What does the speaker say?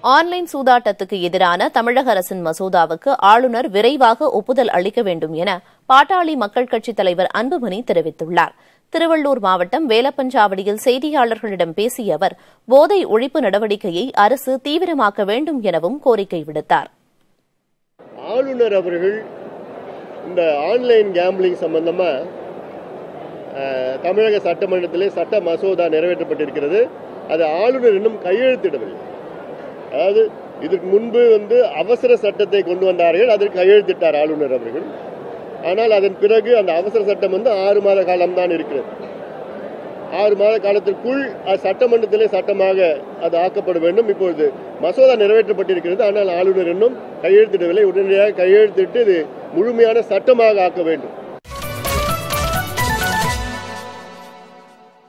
online சூதாட்டத்துக்கு எதிரான தமிழக அரசின் மசோதாவுக்கு ஆளுநர் விரைவாக ஒப்புதல் அளிக்க வேண்டும் என பாட்டாளி மக்கள் கட்சித் தலைவர் அன்புமணி தெரிவித்துள்ளார் திருவள்ளூர் மாவட்டம் வேலப்பஞ்சாவடியில் செய்தியாளர்களிடம் பேசிய அவர் போதை ஒழிப்பு நடவடிக்கையை அரசு தீவிரமாக்க வேண்டும் எனவும் கோரிக்கை விடுத்தார் ஆளுநர் அவர்கள் இந்த ஆன்லைன் கேம்பிளிங் சம்பந்தமா அஹ், தமிழக சட்டமன்றத்திலே சட்ட மசோதா நிறைவேற்றப்பட்டிருக்கிறது அது ஆளுநர் இன்னும் கையெழுத்திடவில்லை அதாவது இதற்கு முன்பு வந்து அவசர சட்டத்தை கொண்டு வந்தார்கள் அதற்கு கையெழுத்திட்டார் ஆளுநர் அவர்கள் ஆனால் அதன் பிறகு அந்த அவசர சட்டம் வந்து ஆறு மாத காலம்தான் இருக்கிறது ஆறு மாத காலத்திற்குள் அது சட்டமன்றத்திலே சட்டமாக அது ஆக்கப்பட வேண்டும் இப்பொழுது மசோதா நிறைவேற்றப்பட்டிருக்கிறது ஆனால் ஆளுநர் இன்னும் கையெழுத்திடவில்லை உடனடியாக கையெழுத்திட்டு இது முழுமையான சட்டமாக ஆக்க வேண்டும்